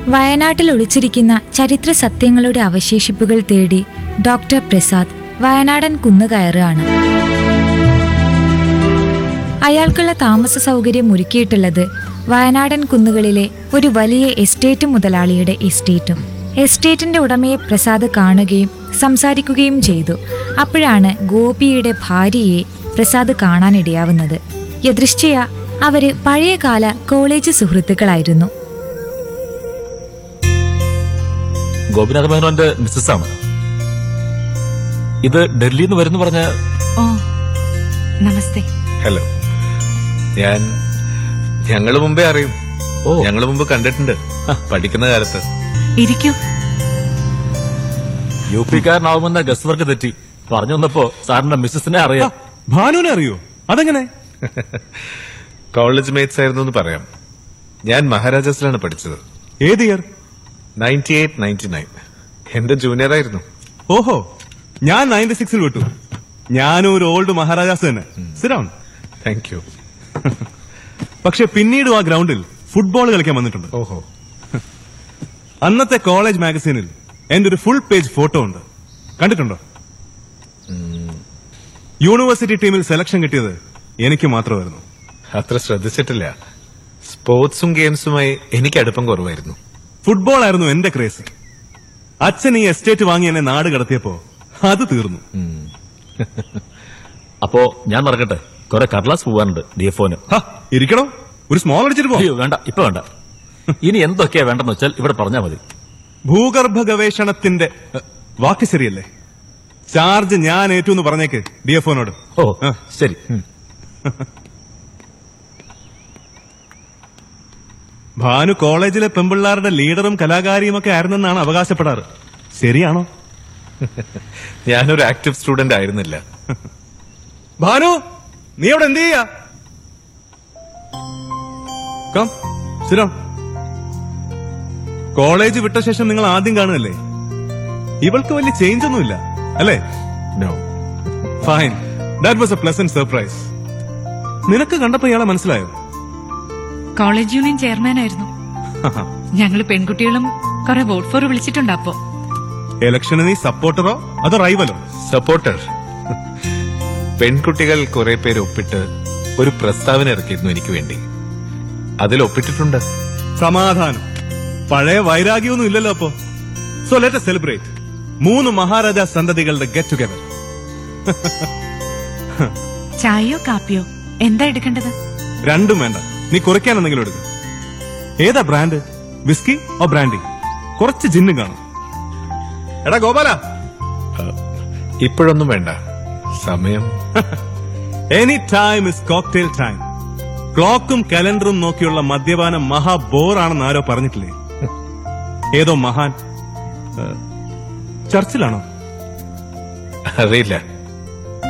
വയനാട്ടിൽ ഒളിച്ചിരിക്കുന്ന ചരിത്ര സത്യങ്ങളുടെ അവശേഷിപ്പുകൾ തേടി ഡോക്ടർ പ്രസാദ് വയനാടൻ കുന്നു കയറുകയാണ് അയാൾക്കുള്ള താമസ സൗകര്യം ഒരുക്കിയിട്ടുള്ളത് വയനാടൻ കുന്നുകളിലെ ഒരു വലിയ എസ്റ്റേറ്റ് മുതലാളിയുടെ എസ്റ്റേറ്റും എസ്റ്റേറ്റിന്റെ ഉടമയെ പ്രസാദ് കാണുകയും സംസാരിക്കുകയും ചെയ്തു അപ്പോഴാണ് ഗോപിയുടെ ഭാര്യയെ പ്രസാദ് കാണാനിടയാവുന്നത് യദൃശ്ചയ അവര് പഴയകാല കോളേജ് സുഹൃത്തുക്കളായിരുന്നു ഗോപിനാഥ മേനോന്റെ മിസ്സസ് ആണ് ഇത് ഡൽഹിയിൽ നിന്ന് വരുന്നു പറഞ്ഞ ഓ നമസ്തേ ഹലോ ഞാൻ ഞങ്ങള് മുമ്പേ അറിയും ഓ. ഞങ്ങള് മുമ്പ് കണ്ടിട്ടുണ്ട് പഠിക്കുന്ന കാലത്ത് ഇരിക്കൂ യു പിക്കാരനാവുമെന്ന ഗസ് വർക്ക് തെറ്റി പറഞ്ഞു വന്നപ്പോ സാറിന്റെ മിസ്സസിനെ അറിയാം ഭാനുവിനെ അറിയോ അതെങ്ങനെ കോളേജ് മേറ്റ്സ് ആയിരുന്നു എന്ന് പറയാം ഞാൻ മഹാരാജാസിലാണ് പഠിച്ചത് ഏത് year ninety eight ninety nine എന്റെ ജൂനിയർ ആയിരുന്നു ഓഹോ ഞാൻ നയൻറ്റി സിക്സിൽ വിട്ടു ഞാനും ഒരു ഓൾഡ് മഹാരാജാസ് തന്നെ സിറൗൺ താങ്ക് യു പക്ഷെ പിന്നീടും ആ ഗ്രൗണ്ടിൽ ഫുട്ബോൾ കളിക്കാൻ വന്നിട്ടുണ്ട് ഓഹോ അന്നത്തെ കോളേജ് മാഗസീനിൽ എന്റെ ഒരു ഫുൾ പേജ് ഫോട്ടോ ഉണ്ട് കണ്ടിട്ടുണ്ടോ യൂണിവേഴ്സിറ്റി ടീമിൽ സെലക്ഷൻ കിട്ടിയത് എനിക്ക് മാത്രമായിരുന്നു അത്ര ശ്രദ്ധിച്ചിട്ടില്ല സ്പോർട്സും ഗെയിംസുമായി എനിക്ക് അടുപ്പം കുറവായിരുന്നു ഫുട്ബോൾ ആയിരുന്നു എന്റെ ക്രേസ് അച്ഛൻ ഈ എസ്റ്റേറ്റ് വാങ്ങി എന്നെ നാട് കടത്തിയപ്പോ അത് തീർന്നു അപ്പോ ഞാൻ നടക്കട്ടെ കുറെ കടലാസ് പോവാനുണ്ട് ഡി എഫ് ഹ, ഇരിക്കണോ ഒരു സ്മോൾ അടിച്ചിട്ട് പോ അയ്യോ വേണ്ട ഇപ്പൊ വേണ്ട ഇനി എന്തൊക്കെയാ വേണ്ടെന്ന് വെച്ചാൽ ഇവിടെ പറഞ്ഞാൽ മതി ഭൂഗർഭ ഗവേഷണത്തിന്റെ എ, വാക്ക് ശരിയല്ലേ ചാർജ് ഞാൻ ഏറ്റു എന്ന് പറഞ്ഞേക്ക് ഡി എഫ് ഒനോട് ഓ ശരി ഭാനു കോളേജിലെ പെമ്പിള്ളാരുടെ ലീഡറും കലാകാരിയും ഒക്കെ ആയിരുന്നെന്നാണ് അവകാശപ്പെടാറ് ശരിയാണോ ഞാനൊരു ആക്റ്റീവ് സ്റ്റുഡന്റ് ആയിരുന്നില്ല ഭാനു നീ അവിടെ എന്ത് ചെയ്യാ കം ശരി കോളേജ് വിട്ട ശേഷം നിങ്ങൾ ആദ്യം കാണുകയല്ലേ ഇവൾക്ക് വലിയ ചേഞ്ച് ഒന്നുമില്ല അല്ലേ no fine that was a pleasant surprise നിനക്ക് കണ്ടപ്പോ ഇയാളെ മനസ്സിലായോ കോളേജ് യൂണിയൻ ചെയർമാനായിരുന്നു ഞങ്ങള് പെൺകുട്ടികളും കുറെ വോട്ട് ഫോർ വിളിച്ചിട്ടുണ്ട് അപ്പോ ഇലക്ഷന് നീ സപ്പോർട്ടറോ അതോ റൈവലോ സപ്പോർട്ടർ പെൺകുട്ടികൾ കുറെ പേര് ഒപ്പിട്ട് ഒരു പ്രസ്താവന ഇറക്കിയിരുന്നു എനിക്ക് വേണ്ടി അതിൽ ഒപ്പിട്ടിട്ടുണ്ട് സമാധാനം പഴയ വൈരാഗ്യമൊന്നും ഇല്ലല്ലോ അപ്പോ സോ ലെറ്റ് സെലിബ്രേറ്റ് മൂന്ന് മഹാരാജ സന്തതികളുടെ ഗെറ്റ് ടുഗദർ ചായയോ കാപ്പിയോ എന്താ എടുക്കേണ്ടത് രണ്ടും വേണ്ട നീ കുറയ്ക്കാൻ എന്തെങ്കിലും എടുക്കും ഏതാ ബ്രാൻഡ് വിസ്കി ഓ ബ്രാൻഡി കുറച്ച് ജിന്നും കാണും എടാ ഗോപാല ഇപ്പോഴൊന്നും വേണ്ട സമയം any time is cocktail time ക്ലോക്കും കലണ്ടറും നോക്കിയുള്ള മദ്യപാനം മഹാ ബോറാണെന്ന് ആരോ പറഞ്ഞിട്ടില്ലേ ഏതോ മഹാൻ ഏ, ചർച്ചിലാണോ അറിയില്ല